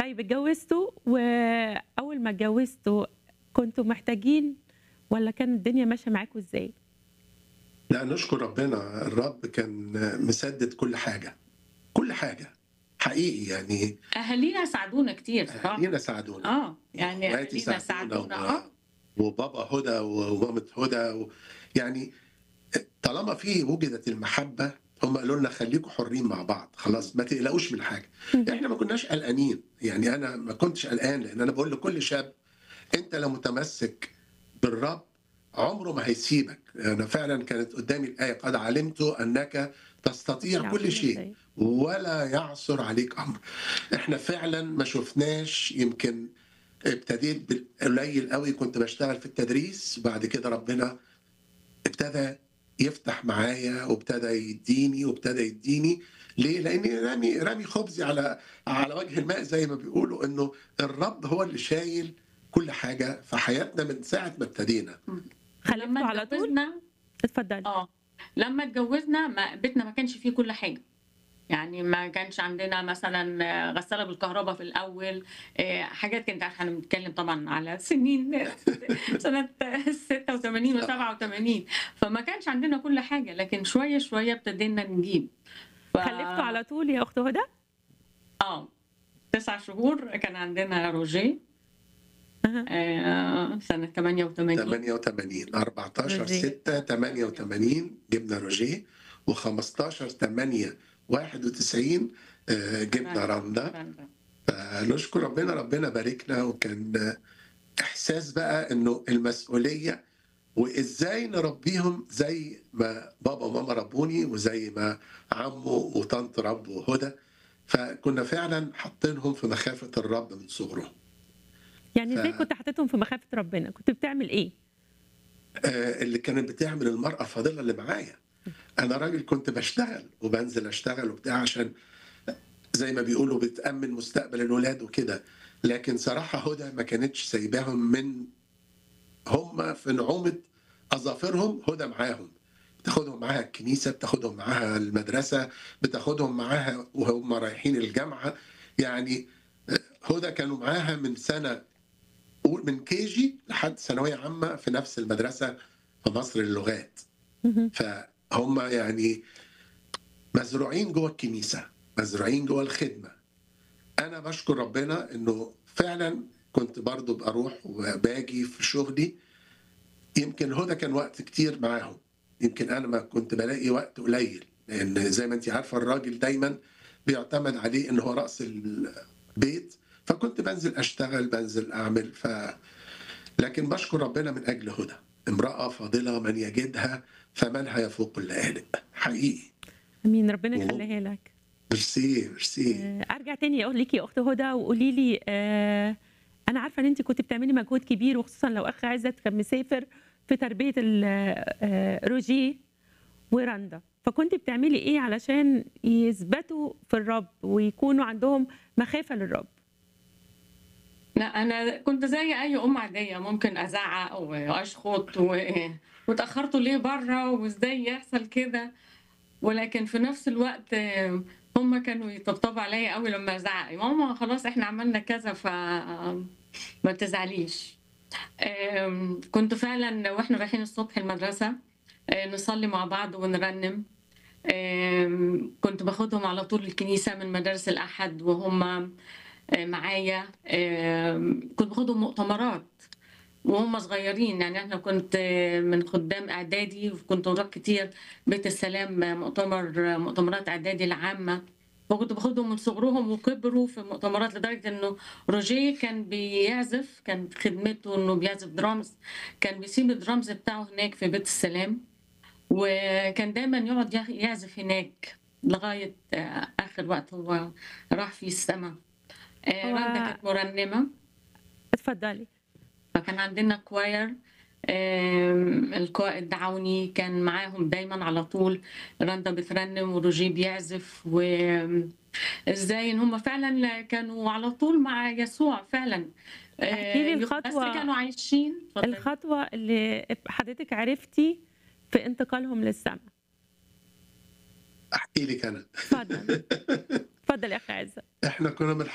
طيب اتجوزتوا وأول ما اتجوزتوا كنتوا محتاجين والّا كانت الدنيا ماشية معاكم إزاي؟ لأ نشكر ربنا، الرب كان مسدد كل حاجة، كل حاجة، حقيقي يعني أهالينا ساعدونا كتير صراحة. أهالينا ساعدونا، آه، يعني وأخواتي أهالينا ساعدونا ساعدونا آه. و وبابا هدى ومامة هدى و يعني طالما في وُجدت المحبة هم قالوا لنا خليكم حرين مع بعض، خلاص ما تقلقوش من حاجة، إحنا ما كناش قلقانين، يعني أنا ما كنتش قلقان لأن أنا باقول لكل شاب أنت لو متمسك بالرب عمره ما هيسيبك، أنا فعلًا كانت قدامي الآية قد علمت أنك تستطيع يعصر كل شيء إزاي؟ ولا يعثر عليك أمر، إحنا فعلًا ما شُفناش يمكن ابتديت بالقليل أوي كنت باشتغل في التدريس، وبعد كده ربنا ابتدى يفتح معايا وابتدى يدّيني، وابتدى يدّيني، ليه؟ لإني رامي رامي خبزي على على وجه الماء زي ما بيقولوا، إنه الرب هو اللي شايل كل حاجة في حياتنا من ساعة ما ابتدينا. إمم. خلفتوا لمّا على طول؟ اتجوزنا اتفضلي. آه، لمّا اتجوزنا ما بيتنا ما كانش فيه كل حاجة، يعني ما كانش عندنا مثلًا غسالة بالكهربا في الأول، آآ حاجات كانت إحنا بنتكلم طبعًا على سنين سنة 86 و87 فما كانش عندنا كل حاجة، لكن شوية، شوية ابتدينا نجيب. ف خلفتوا على طول يا أخت هدى؟ آه، 9 شهور كان عندنا روجيه أها. آآ سنة 88 88 14 روجيه. 6 88 جبنا روجيه و15 8 91 آآ جبنا رندا، رندا. فنشكر ربنا، ربنا باركنا وكان إحساس بقى إنه المسؤولية وإزاي نربيهم زي ما بابا وماما ربوني، وزي ما عمو وطنط ربوا هدى، فكنا فعلًا حاطينهم في مخافة الرب من صغرهم. يعني ف إزاي كنت حاططهم في مخافة ربنا؟ كنت بتعمل إيه؟ آآ اللي كانت بتعمل المرأة الفاضلة اللي معايا، أنا راجل كنت باشتغل وبانزل أشتغل وبتاع عشان زي ما بيقولوا بتأمِّن مستقبل الولاد وكده، لكن صراحة هدى ما كانتش سايباهم من هم في نعومة أظافرهم هدى معاهم، بتاخدهم معاها الكنيسة، بتاخدهم معاها المدرسة، بتاخدهم معاها وهُم رايحين الجامعة، يعني آآ هدى كانوا معاها من سنة قُل من KG لحد ثانوية عامة في نفس المدرسة في مصر للغات، اهم. فهُم يعني مزروعين جوّه الكنيسة، مزروعين جوّه الخدمة. أنا باشكر ربنا إنه فعلًا كنت برضه باروح وباجي في شغلي، يمكن هدى كان وقت كتير معاهم، يمكن أنا ما كنت بالاقي وقت قليل، لإن زي ما أنتِ عارفة الراجل دايمًا بيُعتمد عليه إن هو رأس البيت، فكنت بانزل أشتغل، بانزل أعمل، ف لكن باشكر ربنا من أجل هدى، امرأة فاضلة من يجدها فمنها يفوق كل آلِئ، حقيقي. آمين، ربنا و يخليها لك. ميرسي، ميرسي. آآ أرجع تاني أقول ليكِ يا أخت هدى وقولي لي آآ أنا عارفة إن أنتِ كنتِ بتعملي مجهود كبير وخصوصًا لو أخ عزت كان مسافر في تربية ال آآ روجيه ورندا، فكنتِ بتعملي إيه علشان يثبتوا في الرب ويكونوا عندهم مخافة للرب؟ لأ، أنا كنت زي أي أم عادية، ممكن أزعّق وأشخط و واتأخرتوا ليه برّه وإزاي يحصل كده، ولكن في نفس الوقت هم كانوا يطبطبوا عليَّ أوي لمّا أزعّق، يا ماما خلاص إحنا عملنا كذا ف ما تزعليش. آمم كنت فعلًا وإحنا رايحين الصبح المدرسة آآ نصلي مع بعض ونرنم، آمم كنت باخدهم على طول الكنيسة من مدارس الأحد وهُم آآ معايا، آمم كنت باخدهم مؤتمرات وهُم صغيرين، يعني إحنا كنت من خُدّام إعدادي وكنت باروح كتير بيت السلام مؤتمر مؤتمرات إعدادي العامة، فكنت باخدهم من صغرهم وكبروا في المؤتمرات لدرجة إنه روجيه كان بيعزف، كان خدمته إنه بيعزف درامز، كان بيسيب الدرامز بتاعه هناك في بيت السلام، وكان دايمًا يقعد يع يعزف هناك لغاية آخر وقت هو راح فيه السما. آآ هو رندا كانت مرنمة. اتفضلي. فكان عندنا choir آمم القائد دعوني كان معاهم دايمًا على طول، رندا بترنم وروجيه بيعزف، وإزاي إن هم فعلًا كانوا على طول مع يسوع فعلًا. احكي لي آآ بس الخطوة كانوا عايشين اتفضلي. الخطوة اللي حضرتِك عرفتِ في انتقالهم للسما. أحكي لِك أنا. اتفضل. اتفضل يا أخ عزت. إحنا كنا بنح